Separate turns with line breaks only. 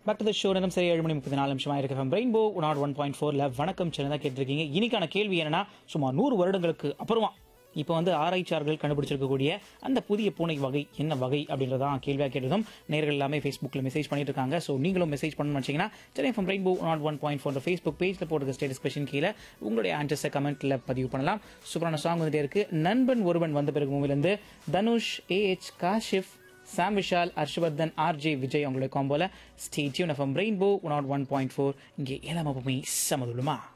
back to the show நேரம் சரி ஏழு மணி முப்பத்தி நாலு நிமிஷமா இருக்கு ரெயின்போ ஒன் ஒன் பாயிண்ட் ஃபோர்ல வணக்கம் சின்னதாக கேட்டிருக்கீங்க இன்னைக்கான கேள்வி என்னன்னா சுமார் நூறு வருடங்களுக்கு அப்புறமா இப்போ வந்து ஆராய்ச்சியாளர்கள் கண்டுபிடிச்சிருக்கக்கூடிய அந்த புதிய பூனை வகை என்ன வகை அப்படின்றதான் கேள்வியாக கேட்டதும் நேர்கள் எல்லாமே ஃபேஸ்புக்கில் மெசேஜ் பண்ணிட்டு இருக்காங்க ஸோ நீங்களும் மெசேஜ் பண்ணணும்னு வச்சிங்கன்னா Chennai from Rainbow nought one point four Facebook பேஜில் போட்டுருக்க ஸ்டேட்டஸ் கொஷின் கீழே உங்களுடைய ஆன்சர்ஸை கமெண்ட்டில் பதிவு பண்ணலாம் சூப்பரான சாங் வந்துட்டே இருக்கு நண்பன் ஒருவன் வந்த பிறகு மூவிலேருந்து Dhanush A H Kashif Sam Vishal Harshavardhan RJ Vijay அவங்களுடைய காம்போல stay tuned FM Rainbow one one point four இங்கே ஏழாம் அப்பமே சமதுலுமா